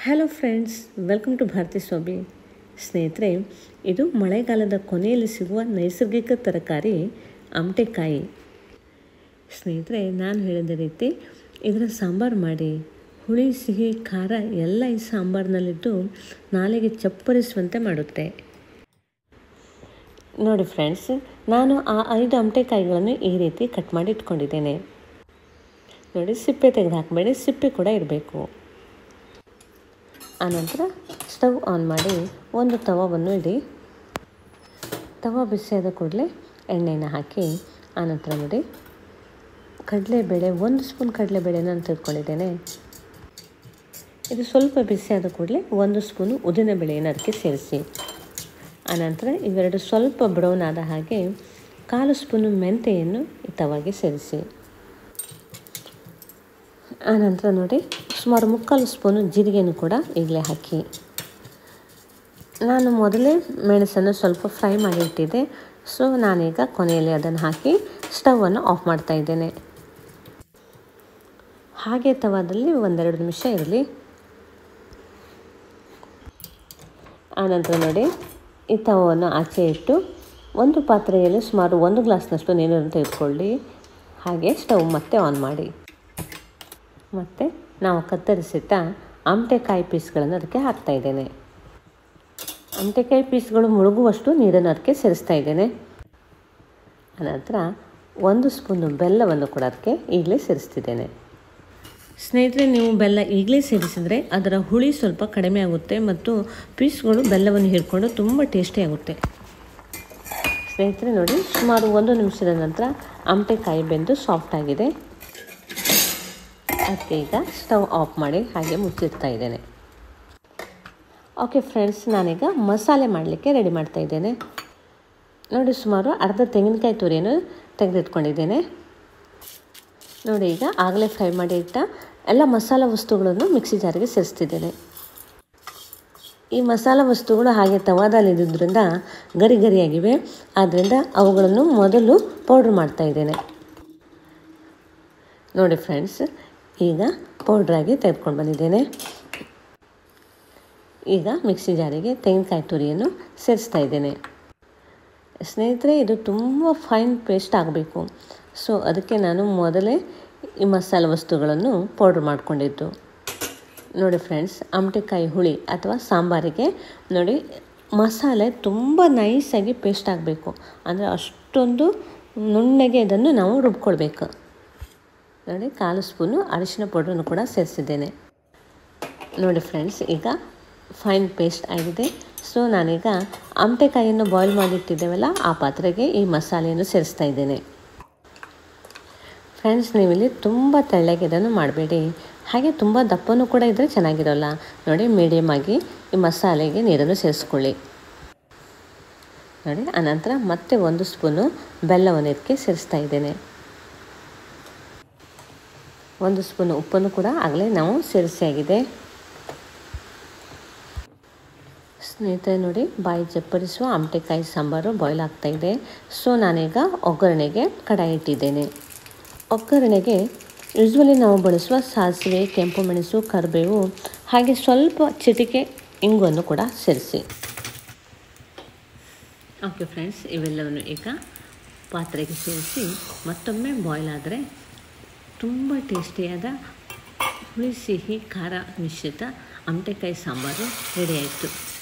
hello friends welcome to Bharathi ಸೋಬಿ ಸ್ನೇಹಿತರೆ ಇದು ಮಳೆಗಾಲದ ಕೊನೆಯಲ್ಲಿ ಸಿಗುವ ನೈಸರ್ಗಿಕ ತರಕಾರಿ ಆಮಟೆಕಾಯಿ ಸ್ನೇಹಿತರೆ ನಾನು ಹೇಳಿದ ರೀತಿ ಇದರ ಸಾಂಬಾರು ಮಾಡಿ ಹುಳಿ ಸಿಹಿ ಖಾರ ಎಲ್ಲ ಈ ಸಾಂಬಾರಿನಲ್ಲಿದ್ದು ನಾಲಿಗೆ ಚಪ್ಪರಿಸುವಂತೆ ಮಾಡುತ್ತೆ ನೋಡಿ ಫ್ರೆಂಡ್ಸ್ ನಾನು ಆ ಐದು ಆಮಟೆಕಾಯಿಗಳನ್ನು ಈ ರೀತಿ ಕಟ್ ಮಾಡಿ ಇಟ್ಕೊಂಡಿದ್ದೇನೆ ನೋಡಿ ಸಿಪ್ಪೆ ತೆಗೆದು ಹಾಕಬೇಡಿ ಸಿಪ್ಪೆ ಕೂಡ ಇರಬೇಕು ಆನಂತರ ಸ್ಟವ್ ಆನ್ ಮಾಡಿ ಒಂದು ತವವನ್ನು ಇಡಿ ತವ ಬಿಸಿಯಾದ ಕೂಡಲೇ ಎಣ್ಣೆನ ಹಾಕಿ ಆನಂತರ ನೋಡಿ ಕಡಲೆಬೇಳೆ ಒಂದು ಸ್ಪೂನ್ ಕಡಲೆಬೇಳೆನ ನಾನು ತೆಗೆದುಕೊಂಡಿದ್ದೇನೆ ಇದು ಸ್ವಲ್ಪ ಬಿಸಿಯಾದ ಕೂಡಲೇ ಒಂದು ಸ್ಪೂನು ಉದ್ದಿನಬೇಳೆಯನ್ನು ಅದಕ್ಕೆ ಸೇರಿಸಿ ಆನಂತರ ಇವೆರಡು ಸ್ವಲ್ಪ ಬ್ರೌನ್ ಆದ ಹಾಗೆ ಕಾಲು ಸ್ಪೂನು ಮೆಂತೆಯನ್ನು ಈ ತವಾಗೆ ಸೇರಿಸಿ ಆನಂತರ ನೋಡಿ ಸುಮಾರು ಮುಕ್ಕಾಲು ಸ್ಪೂನು ಜೀರಿಗೆಯನ್ನು ಕೂಡ ಈಗಲೇ ಹಾಕಿ ನಾನು ಮೊದಲೇ ಮೆಣಸನ್ನು ಸ್ವಲ್ಪ ಫ್ರೈ ಮಾಡಿ ಇಟ್ಟಿದ್ದೆ ಸೊ ನಾನೀಗ ಕೊನೆಯಲ್ಲಿ ಅದನ್ನು ಹಾಕಿ ಸ್ಟವನ್ನು ಆಫ್ ಮಾಡ್ತಾ ಇದ್ದೇನೆ ಹಾಗೆ ತವಾದಲ್ಲಿ ಒಂದೆರಡು ನಿಮಿಷ ಇರಲಿ ಆನಂತರ ನೋಡಿ ಈ ತವವನ್ನು ಆಚೆ ಇಟ್ಟು ಒಂದು ಪಾತ್ರೆಯಲ್ಲಿ ಸುಮಾರು ಒಂದು ಗ್ಲಾಸ್ನಷ್ಟು ನೀರನ್ನು ತೆಗೆದುಕೊಳ್ಳಿ ಹಾಗೆ ಸ್ಟವ್ ಮತ್ತೆ ಆನ್ ಮಾಡಿ ಮತ್ತು ನಾವು ಕತ್ತರಿಸಿಟ್ಟ ಆಮಟೆಕಾಯಿ ಪೀಸ್ಗಳನ್ನು ಅದಕ್ಕೆ ಹಾಕ್ತಾ ಇದ್ದೇನೆ ಆಮಟೆಕಾಯಿ ಪೀಸ್ಗಳು ಮುಳುಗುವಷ್ಟು ನೀರನ್ನು ಅದಕ್ಕೆ ಸೇರಿಸ್ತಾ ಇದ್ದೇನೆ ಅನಂತರ ಒಂದು ಸ್ಪೂನು ಬೆಲ್ಲವನ್ನು ಕೂಡ ಅದಕ್ಕೆ ಈಗಲೇ ಸೇರಿಸ್ತಿದ್ದೇನೆ ಸ್ನೇಹಿತರೆ ನೀವು ಬೆಲ್ಲ ಈಗಲೇ ಸೇರಿಸಿದರೆ ಅದರ ಹುಳಿ ಸ್ವಲ್ಪ ಕಡಿಮೆ ಆಗುತ್ತೆ ಮತ್ತು ಪೀಸ್ಗಳು ಬೆಲ್ಲವನ್ನು ಹೀರ್ಕೊಂಡು ತುಂಬ ಟೇಸ್ಟಿ ಆಗುತ್ತೆ ಸ್ನೇಹಿತರೆ ನೋಡಿ ಸುಮಾರು ಒಂದು ನಿಮಿಷದ ನಂತರ ಆಮಟೆಕಾಯಿ ಬೆಂದು ಸಾಫ್ಟ್ ಆಗಿದೆ ಅದಕ್ಕೆ ಈಗ ಸ್ಟವ್ ಆಫ್ ಮಾಡಿ ಹಾಗೆ ಮುಚ್ಚಿಡ್ತಾ ಇದ್ದೇನೆ ಓಕೆ ಫ್ರೆಂಡ್ಸ್ ನಾನೀಗ ಮಸಾಲೆ ಮಾಡಲಿಕ್ಕೆ ರೆಡಿ ಮಾಡ್ತಾ ಇದ್ದೇನೆ ನೋಡಿ ಸುಮಾರು ಅರ್ಧ ತೆಂಗಿನಕಾಯಿ ತುರಿಯನ್ನು ತೆಗೆದಿಟ್ಕೊಂಡಿದ್ದೇನೆ ನೋಡಿ ಈಗ ಆಗಲೇ ಫ್ರೈ ಮಾಡಿ ಇಟ್ಟ ಎಲ್ಲ ಮಸಾಲ ವಸ್ತುಗಳನ್ನು ಮಿಕ್ಸಿ ಜಾರಿಗೆ ಸೇರಿಸ್ತಿದ್ದೇನೆ ಈ ಮಸಾಲ ವಸ್ತುಗಳು ಹಾಗೆ ತವಾದಲ್ಲಿದ್ದರಿಂದ ಗರಿ ಗರಿಯಾಗಿವೆ ಆದ್ದರಿಂದ ಅವುಗಳನ್ನು ಮೊದಲು ಪೌಡ್ರ್ ಮಾಡ್ತಾ ಇದ್ದೇನೆ ನೋಡಿ ಫ್ರೆಂಡ್ಸ್ ಈಗ ಪೌಡ್ರಾಗಿ ತೆಗೆದುಕೊಂಡು ಬಂದಿದ್ದೇನೆ ಈಗ ಮಿಕ್ಸಿ ಜಾರಿಗೆ ತೆಂಗಿನಕಾಯಿ ತುರಿಯನ್ನು ಸೇರಿಸ್ತಾ ಇದ್ದೇನೆ ಸ್ನೇಹಿತರೆ ಇದು ತುಂಬ ಫೈನ್ ಪೇಸ್ಟ್ ಆಗಬೇಕು ಸೊ ಅದಕ್ಕೆ ನಾನು ಮೊದಲೇ ಈ ಮಸಾಲೆ ವಸ್ತುಗಳನ್ನು ಪೌಡ್ರ್ ಮಾಡಿಕೊಂಡಿದ್ದು ನೋಡಿ ಫ್ರೆಂಡ್ಸ್ ಆಮಟೆಕಾಯಿ ಹುಳಿ ಅಥವಾ ಸಾಂಬಾರಿಗೆ ನೋಡಿ ಮಸಾಲೆ ತುಂಬ ನೈಸಾಗಿ ಪೇಸ್ಟ್ ಆಗಬೇಕು ಅಂದರೆ ಅಷ್ಟೊಂದು ನುಣ್ಣಗೆ ಇದನ್ನು ನಾವು ರುಬ್ಕೊಳ್ಬೇಕು ನೋಡಿ ಕಾಲು ಸ್ಪೂನು ಅರಿಶಿನ ಪೌಡ್ರನ್ನು ಕೂಡ ಸೇರಿಸಿದ್ದೇನೆ ನೋಡಿ ಫ್ರೆಂಡ್ಸ್ ಈಗ ಫೈನ್ ಪೇಸ್ಟ್ ಆಗಿದೆ ಸೊ ನಾನೀಗ ಆಮಟೆಕಾಯಿಯನ್ನು ಬಾಯ್ಲ್ ಮಾಡಿಟ್ಟಿದ್ದೇವಲ್ಲ ಆ ಪಾತ್ರೆಗೆ ಈ ಮಸಾಲೆಯನ್ನು ಸೇರಿಸ್ತಾ ಇದ್ದೇನೆ ಫ್ರೆಂಡ್ಸ್ ನೀವಿಲ್ಲಿ ತುಂಬ ತೆಳ್ಳಗೆ ಇದನ್ನು ಮಾಡಬೇಡಿ ಹಾಗೆ ತುಂಬ ದಪ್ಪನೂ ಕೂಡ ಇದ್ದರೆ ಚೆನ್ನಾಗಿರೋಲ್ಲ ನೋಡಿ ಮೀಡಿಯಮ್ ಆಗಿ ಈ ಮಸಾಲೆಗೆ ನೀರನ್ನು ಸೇರಿಸ್ಕೊಳ್ಳಿ ನೋಡಿ ಅನಂತರ ಮತ್ತೆ ಒಂದು ಸ್ಪೂನು ಬೆಲ್ಲವನ್ನು ಇದಕ್ಕೆ ಸೇರಿಸ್ತಾ ಇದ್ದೇನೆ ಒಂದು ಸ್ಪೂನ್ ಉಪ್ಪನ್ನು ಕೂಡ ಆಗಲೇ ನಾವು ಸೇರಿಸಿಯಾಗಿದೆ ಸ್ನೇಹಿತರೆ ನೋಡಿ ಬಾಯಿ ಚಪ್ಪರಿಸುವ ಆಮಟೆಕಾಯಿ ಸಾಂಬಾರು ಬಾಯ್ಲ್ ಆಗ್ತಾಯಿದೆ ಸೊ ನಾನೀಗ ಒಗ್ಗರಣೆಗೆ ಕಡಾಯಿ ಇಟ್ಟಿದ್ದೇನೆ ಒಗ್ಗರಣೆಗೆ ಯೂಶ್ವಲಿ ನಾವು ಬಳಸುವ ಸಾಸಿವೆ ಕೆಂಪು ಮೆಣಸು ಕರಿಬೇವು ಹಾಗೆ ಸ್ವಲ್ಪ ಚಿಟಿಕೆ ಇಂಗನ್ನು ಕೂಡ ಸೇರಿಸಿ ಓಕೆ ಫ್ರೆಂಡ್ಸ್ ಇವೆಲ್ಲವನ್ನು ಈಗ ಪಾತ್ರೆಗೆ ಸೇರಿಸಿ ಮತ್ತೊಮ್ಮೆ ಬಾಯ್ಲ್ ಆದರೆ ತುಂಬ ಟೇಸ್ಟಿಯಾದ ಹುಳಿ ಸಿಹಿ ಖಾರ ಮಿಶ್ರಿತ ಆಮಟೆಕಾಯಿ ಸಾಂಬಾರು ರೆಡಿ ಆಯಿತು